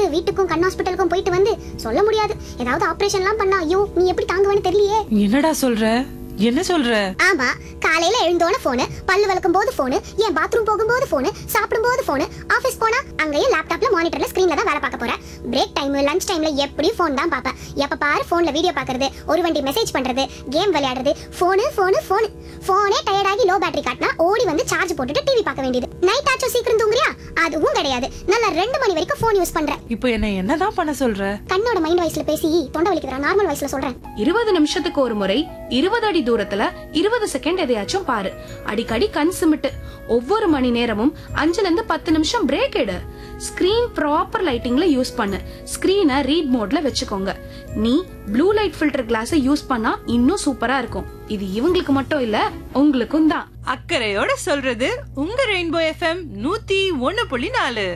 வீட்டுக்கும் கண் ஹாஸ்பிட்டலுக்கும் போயிட்டு வந்து சொல்ல முடியாது ஏதாவது ஆபரேஷன்லாம் பண்ணா ஐயோ நீ எப்படி தாங்குவேன்னு தெரியலையே என்னடா சொல்ற என்ன சொல்ற ஆமா காலையில எழுந்தோன போனு பல்லு விளக்கும் போது போனு என் பாத்ரூம் போகும்போது போனு சாப்பிடும் போது போனு ஆபீஸ் போனா அங்கேயும் லேப்டாப்ல மானிட்டர்ல ஸ்கிரீன்ல தான் வேலை பார்க்க போறேன் பிரேக் டைம் லஞ்ச் டைம்ல எப்படியும் ஃபோன் தான் பார்ப்பேன் எப்ப பாரு போன்ல வீடியோ பார்க்கறது ஒரு வண்டி மெசேஜ் பண்றது கேம் விளையாடுறது போனு போனு போனு போனே டயர்டாகி லோ பேட்டரி காட்டினா ஓடி வந்து சார்ஜ் போட்டுட்டு டிவி பார்க்க வேண்டியது நைட் ஆச்சும் சீக்கிரம் தூங்குறியா அதுவும் கிடையாது நல்லா ரெண்டு மணி வரைக்கும் ஃபோன் யூஸ் பண்றேன் இப்போ என்ன என்னதான் பண்ண சொல்ற கண்ணோட மைண்ட் வாய்ஸ்ல பேசி தொண்டை வலிக்குதுடா நார்மல் வாய்ஸ்ல சொல்றேன் இருபது நிமிஷத்துக்கு ஒரு முறை இருபது அடி தூரத்துல இருபது செகண்ட் எதையாச்சும் பாரு அடிக்கடி கண் சிமிட்டு ஒவ்வொரு மணி நேரமும் அஞ்சுல இருந்து பத்து நிமிஷம் பிரேக் எடு ஸ்கிரீன் ப்ராப்பர் லைட்டிங்ல யூஸ் பண்ணு ஸ்கிரீனை ரீட் மோட்ல வச்சுக்கோங்க நீ ப்ளூ லைட் ஃபில்டர் கிளாஸை யூஸ் பண்ணா இன்னும் சூப்பரா இருக்கும் இது இவங்களுக்கு மட்டும் இல்ல உங்களுக்கும் தான் அக்கறையோட சொல்றது உங்க ரெயின்போ எஃப்எம் நூத்தி ஒன்னு புள்ளி நாலு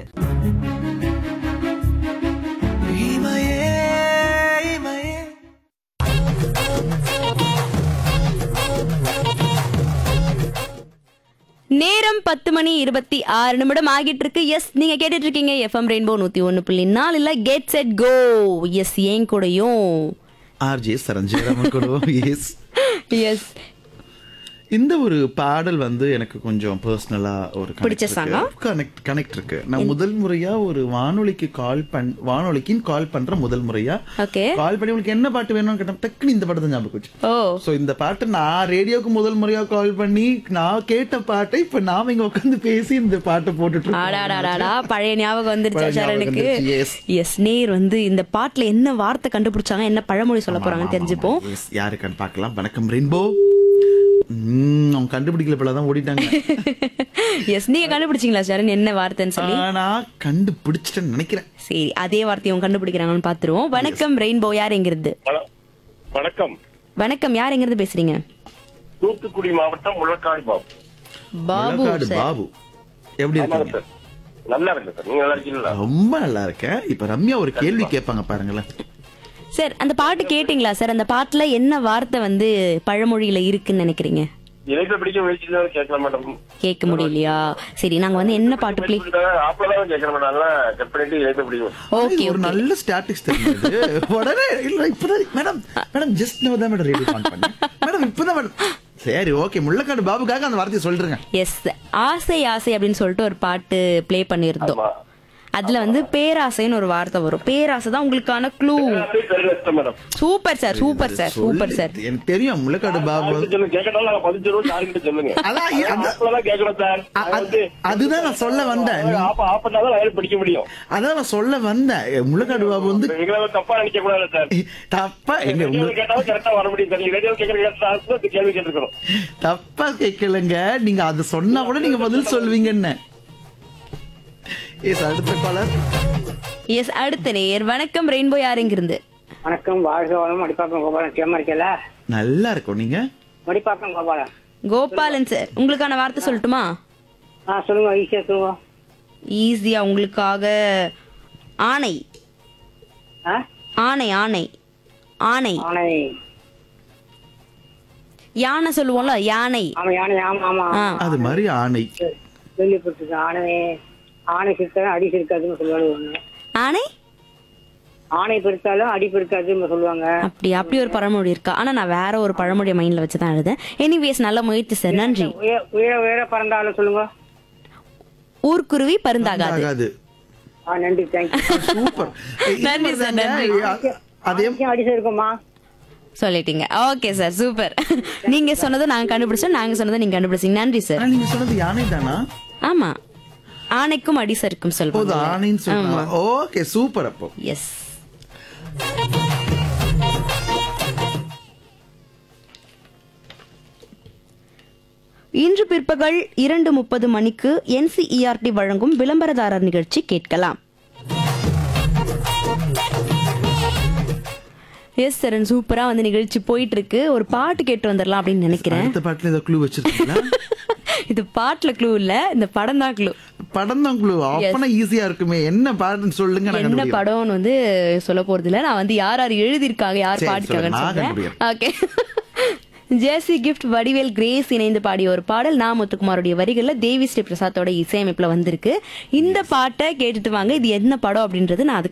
நேரம் பத்து மணி இருபத்தி ஆறு நிமிடம் ஆகிட்டு இருக்கு எஸ் நீங்க கேட்டுட்டு இருக்கீங்க எஃப்எம் ரெயின்போ நூத்தி ஒன்னு புள்ளி நாலு இல்ல கெட் செட் கோ எஸ் ஏன் கூடயும் ஆர்ஜே சரஞ்சயராமன் கூட எஸ் எஸ் இந்த ஒரு பாடல் வந்து எனக்கு கொஞ்சம் பர்சனலா ஒரு பிடிச்ச song-ஆ? கனெக்ட் கனெக்ட் இருக்கு நான் முதல் முறையா ஒரு வானொலிக்கு கால் பண் வானொலிக்கு கால் பண்ற முதல் முறையா ஓகே கால் பண்ணி உங்களுக்கு என்ன பாட்டு வேணும்னு கேட்டேன் டக்குனு இந்த பாட்டு தான் ஞாபகம் வச்சு ஓ சோ இந்த பாட்டு நான் ரேடியோக்கு முதல் முறையா கால் பண்ணி நான் கேட்ட பாட்டை இப்ப நாம இங்க உட்காந்து பேசி இந்த பாட்டை போட்டுட்டு இருக்கோம். ஆடாடாடாடா பழைய ஞாபகம் வந்துருச்சா பழைய ஞாபகம் சரணுக்கு வந்துருச்சு, yes. எஸ் நேர் வந்து இந்த பாட்டுல என்ன வார்த்தை கண்டுபிடிச்சாங்க என்ன பழமொழி சொல்ல போறாங்கன்னு தெரிஞ்சுப்போம் Yes, யாருக்கான்னு பார்க்கலாம் வணக்கம் ரெயின்போ ம், அவங்க கண்டுபிடிக்கல போல தான் ஓடிட்டாங்க எஸ் நீங்க கண்டுபிடிச்சீங்களா சரண் என்ன வார்த்தைன்னு சொல்லி ஆ, நான் கண்டுபிடிச்சிட்டேன்னு நினைக்கிறேன் சரி அதே வார்த்தையை அவங்க கண்டுபிடிக்கிறாங்கன்னு பாத்துருவோம் வணக்கம் ரெயின்போ யார் எங்கிருந்து வண- வணக்கம் வணக்கம் யார் எங்கிருந்து பேசுறீங்க தூத்துக்குடி மாவட்டம் முழக்காடு பாபு பாபு முழக்காடு சார் பாபு எப்படி ஆமாங்க இருக்கீங்க சார் நல்லா இருக்கு சார் நீங்க நல்லா இருக்கீங்களா ரொம்ப நல்லா இருக்கேன் இப்ப ரம்யா ஒரு கேள்வி கேட்பாங்க பாருங்களேன் சார் அந்த பாட்டு கேட்டிங்களா சார் அந்த பாட்டுல என்ன வார்த்தை வந்து பழமொழியில இருக்குன்னு நினைக்கிறீங்க இணைப்பை பிடிக்க முயற்சி தான் கேட்கல மேடம் கேட்க முடியலையா சரி நாங்க வந்து என்ன பாட்டு ப்ளே ஆப்பிளதான் கேட்கற மேடம் அதனால கட் பண்ணிட்டு இணைப்பை பிடிக்கும் ஓகே இது ஒரு ஓகே நல்ல ஸ்டாட்டிக்ஸ் தெரிஞ்சது உடனே இல்ல இப்பதான் மேடம் மேடம் ஜஸ்ட் நோ தான் மேடம் ரேடியோ ஆன் பண்ணேன் மேடம் இப்பதான் மேடம் சரி ஓகே முள்ளக்காடு பாபுக்காக அந்த வார்த்தையை சொல்றேங்க எஸ் ஆசை ஆசை அப்படின்னு சொல்லிட்டு ஒரு பாட்டு ப்ளே பண்ணியிருந்தோம் ஆமா. அதுல வந்து பேராசைன்னு ஒரு வார்த்தை வரும் பேராசை தான் உங்களுக்கான க்ளூ அப்படியே பெருநஷ்டம் madam super sir super sir super sir சொல்லு. எனக்கு தெரியும் முள்ளக்காடு பாபு யார்கிட்ட சொல்லுங்க கேட்கணும் நாங்க பதிச்சிருவோம் யாருக்கிட்ட சொல்லுங்க அதான் இது- அந்த- ஆப்பிளதான் கேட்கணும் சார் அ- அ- அதுதான் நான் சொல்ல வந்தேன் நீ- ஆப்ப ஆப்பதான் வயல் பிடிக்க முடியும் அதான் நான் சொல்ல வந்தேன் முள்ளக்காடு பாபு வந்து எங்களை தப்பா நினைக்க கூடாது சார் தப்பா எங்க ரேடியோ முள்ள- கேட்டாலும் கரெக்டா வர முடியும் சார் நீங்க ரேடியோ கேட்கற கேள்வி கேட்டிருக்கணும் தப்பா கேட்கலங்க நீங்க அது சொன்னா கூட நீங்க பதில் சொல்லுவீங்கன்னு எஸ் அடுத்த காலர் எஸ் அடுத்த நேர் வணக்கம் ரெயின்போ யார் எங்கிருந்து வணக்கம் வாழ்க வளம் மடிப்பாக்கம் கோபாலன் சேமா இருக்கல நல்லா இருக்கும் நீங்க மடிப்பாக்கம் கோபாலன் கோபாலன் சார் உங்களுக்கான வார்த்தை சொல்லட்டுமா ஆ சொல்லுங்க ஈஸியா சொல்லுங்க ஈஸியா உங்களுக்காக ஆணை ஆ ஆணை ஆணை ஆணை ஆனை யானை சொல்லுவோம்ல யானை ஆமா யானை ஆமா ஆமா ஆ. அது மாதிரி ஆணை கேள்விப்பட்டிருக்கு ஆனை ஆனை சிறுத்தாலும் அடி சிறுக்காதுன்னு சொல்லுவாங்க ஒண்ணு ஆணை ஆணை பெருத்தாலும் அடி பெருக்காதுன்னு சொல்லுவாங்க அப்படி அப்படி ஒரு பழமொழி இருக்கா ஆனா நான் வேற ஒரு பழமொழியை மைண்ட்ல வச்சு தான் எழுதேன் எனிவேஸ் நல்ல முயற்சி சார் நன்றி உய- உயர உயர பறந்தாலும் சொல்லுங்க ஊர்க்குருவி பருந்தாகாது ஆகாது ஆ நன்றி தேங்க்யூ சூப்பர் நன்றி சார், நன்றி. அதே அடி இருக்குமா சொல்லிட்டீங்க ஓகே சார் சூப்பர் நீங்க சொன்னதை நாங்க கண்டுபிடிச்சோம் நாங்க சொன்னதை நீங்க கண்டுபிடிச்சீங்க நன்றி சார் ஆனா நீங்க சொன்னது யானை தானா ஆமா ஆணைக்கும் அடிசருக்கும் போது சொல்லுவாங்க ஆணைன்னு சொல்லுங்க ஓகே சூப்பர் அப்போ எஸ் இன்று பிற்பகல் இரண்டு முப்பது மணிக்கு என்சிஇஆர்டி வழங்கும் விளம்பரதாரர் நிகழ்ச்சி கேட்கலாம் எஸ் சரண் சூப்பரா வந்து நிகழ்ச்சி போயிட்டு இருக்கு ஒரு பாட்டு கேட்டு வந்துடலாம் அப்படின்னு நினைக்கிறேன் அடுத்த பாட்டுல ஏதோ க்ளூ வச்சிருக்கீங்களா இது பாட்டுல க்ளூ இல்ல இந்த படம் தான் க்ளூ படம் தான் க்ளூ அப்பனா ஈஸியா இருக்குமே என்ன பாட்டுன்னு சொல்லுங்க நான் என்ன கண்டுபிடிக்கிறேன். படம்னு வந்து சொல்ல போறது இல்ல நான் வந்து யார் யார் எழுதியிருக்காங்க யார் சரி, பாடிருக்காங்கன்னு சொல்லுங்க, நான் சொல்றேன் ஓகே ஜேசி கிஃப்ட் வடிவேல் கிரேஸ் இணைந்து பாடிய ஒரு பாடல் நா முத்துக்குமாருடைய வரிகள்ல தேவி ஸ்ரீ பிரசாத்தோட இசையமைப்புல வந்திருக்கு இந்த பாட்டை கேட்டுட்டு வாங்க இது என்ன படம் அப்படின்றது நான் அதுக்கு